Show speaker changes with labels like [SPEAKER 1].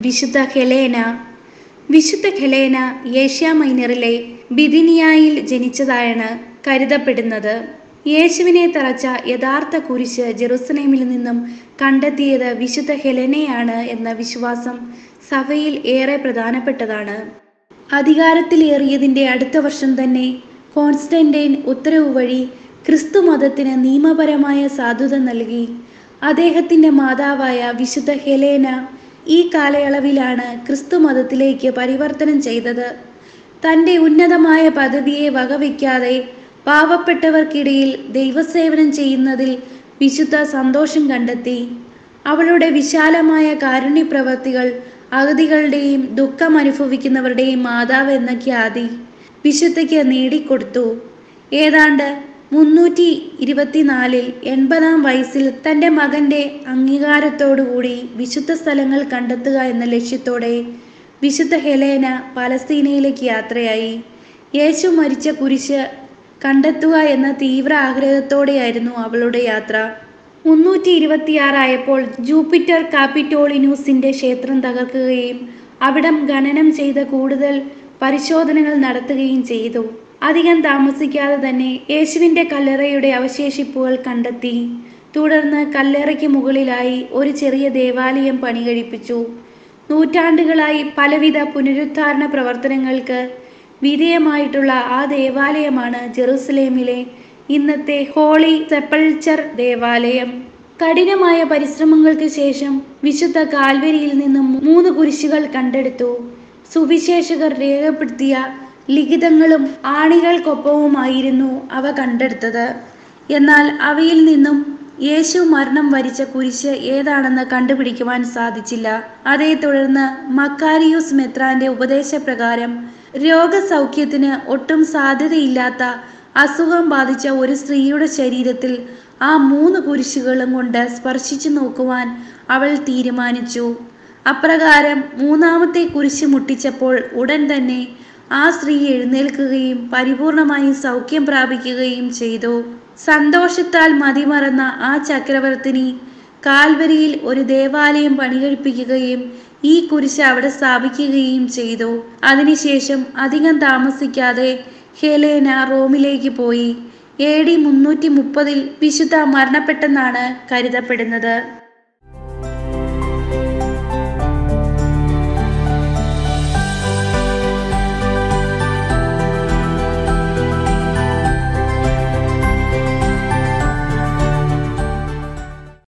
[SPEAKER 1] വിശുദ്ധ ഹെലേന വിശുദ്ധ Helena Asia മൈനറിലെ ബിദിനിയായിൽ ജനിച്ചതായാണ് കരുതപ്പെടുന്നത് യേശുവിനെ തറച്ച യഥാർത്ഥ കുരിശ് ജെറുസലേമിൽ നിന്നും കണ്ടെത്തിയത് വിശുദ്ധ ഹെലനയാണ് എന്ന വിശ്വാസം സഭയിൽ ഏറെ പ്രധാനപ്പെട്ടതാണ് അധികാരത്തിലേറിയതിൻ്റെ അടുത്ത വർഷം തന്നെ കോൺസ്റ്റന്റൈൻ ഉത്തരവ് വഴി ക്രിസ്തു മതത്തിന് നിയമപരമായ സാധുത നൽകി അദ്ദേഹത്തിൻ്റെ മാതാവായ വിശുദ്ധ ഹെലേന ഈ കാലയളവിലാണ് ക്രിസ്തു മതത്തിലേക്ക് പരിവർത്തനം ചെയ്തത് തൻ്റെ ഉന്നതമായ പദവിയെ വകവയ്ക്കാതെ പാവപ്പെട്ടവർക്കിടയിൽ ദൈവസേവനം ചെയ്യുന്നതിൽ വിശുദ്ധ സന്തോഷം കണ്ടെത്തി അവളുടെ വിശാലമായ കാരുണ്യപ്രവർത്തികൾ അഗതികളുടെയും ദുഃഖം അനുഭവിക്കുന്നവരുടെയും മാതാവ് എന്ന ഖ്യാതി വിശുദ്ധയ്ക്ക് നേടിക്കൊടുത്തു ഏതാണ്ട് മുന്നൂറ്റി ഇരുപത്തിനാലിൽ എൺപതാം വയസ്സിൽ തൻ്റെ മകൻ്റെ അംഗീകാരത്തോടുകൂടി വിശുദ്ധ സ്ഥലങ്ങൾ കണ്ടെത്തുക എന്ന ലക്ഷ്യത്തോടെ വിശുദ്ധ ഹെലേന പലസ്തീനയിലേക്ക് യാത്രയായി യേശു മരിച്ച കുരിശ് കണ്ടെത്തുക എന്ന തീവ്ര ആഗ്രഹത്തോടെയായിരുന്നു അവളുടെ യാത്ര മുന്നൂറ്റി ഇരുപത്തിയാറായപ്പോൾ ജൂപ്പിറ്റർ കാപ്പിറ്റോളിനൂസിന്റെ ക്ഷേത്രം തകർക്കുകയും അവിടം ഖനനം ചെയ്ത കൂടുതൽ പരിശോധനകൾ നടത്തുകയും ചെയ്തു അധികം താമസിക്കാതെ തന്നെ യേശുവിന്റെ കല്ലറയുടെ അവശേഷിപ്പുകൾ കണ്ടെത്തി തുടർന്ന് കല്ലറയ്ക്ക് മുകളിലായി ഒരു ചെറിയ ദേവാലയം പണികഴിപ്പിച്ചു നൂറ്റാണ്ടുകളായി പലവിധ പുനരുദ്ധാരണ പ്രവർത്തനങ്ങൾക്ക് വിധേയമായിട്ടുള്ള ആ ദേവാലയമാണ് ജെറുസലേമിലെ ഇന്നത്തെ ഹോളി സെപ്പൾച്ചർ ദേവാലയം കഠിനമായ പരിശ്രമങ്ങൾക്ക് ശേഷം വിശുദ്ധ കാൽവരിയിൽ നിന്നും മൂന്ന് കുരിശുകൾ കണ്ടെടുത്തു സുവിശേഷകർ രേഖപ്പെടുത്തിയ ലിഖിതങ്ങളും ആണികൾക്കൊപ്പവുമായിരുന്നു അവ കണ്ടെടുത്തത് എന്നാൽ അവയിൽ നിന്നും യേശു മരണം വരിച്ച കുരിശ് ഏതാണെന്ന് കണ്ടുപിടിക്കുവാൻ സാധിച്ചില്ല അതേ തുടർന്ന് മക്കാരിയൂസ് മെത്രാന്റെ ഉപദേശപ്രകാരം രോഗസൗഖ്യത്തിന് ഒട്ടും സാധ്യതയില്ലാത്ത അസുഖം ബാധിച്ച ഒരു സ്ത്രീയുടെ ശരീരത്തിൽ ആ മൂന്ന് കുരിശുകളും കൊണ്ട് സ്പർശിച്ചു നോക്കുവാൻ അവൾ തീരുമാനിച്ചു അപ്രകാരം മൂന്നാമത്തെ കുരിശ് മുട്ടിച്ചപ്പോൾ ഉടൻ തന്നെ ആ സ്ത്രീ എഴുന്നേൽക്കുകയും പരിപൂർണമായി സൗഖ്യം പ്രാപിക്കുകയും ചെയ്തു സന്തോഷത്താൽ മതിമറന്ന ആ ചക്രവർത്തിനി കാൽവരിയിൽ ഒരു ദേവാലയം പണികഴിപ്പിക്കുകയും ഈ കുരിശ് അവിടെ സ്ഥാപിക്കുകയും ചെയ്തു അതിനുശേഷം അധികം താമസിക്കാതെ ഹെലേന റോമിലേക്ക് പോയി എ ഡി മുന്നൂറ്റി മുപ്പതിൽ വിശുദ്ധ മരണപ്പെട്ടെന്നാണ് കരുതപ്പെടുന്നത്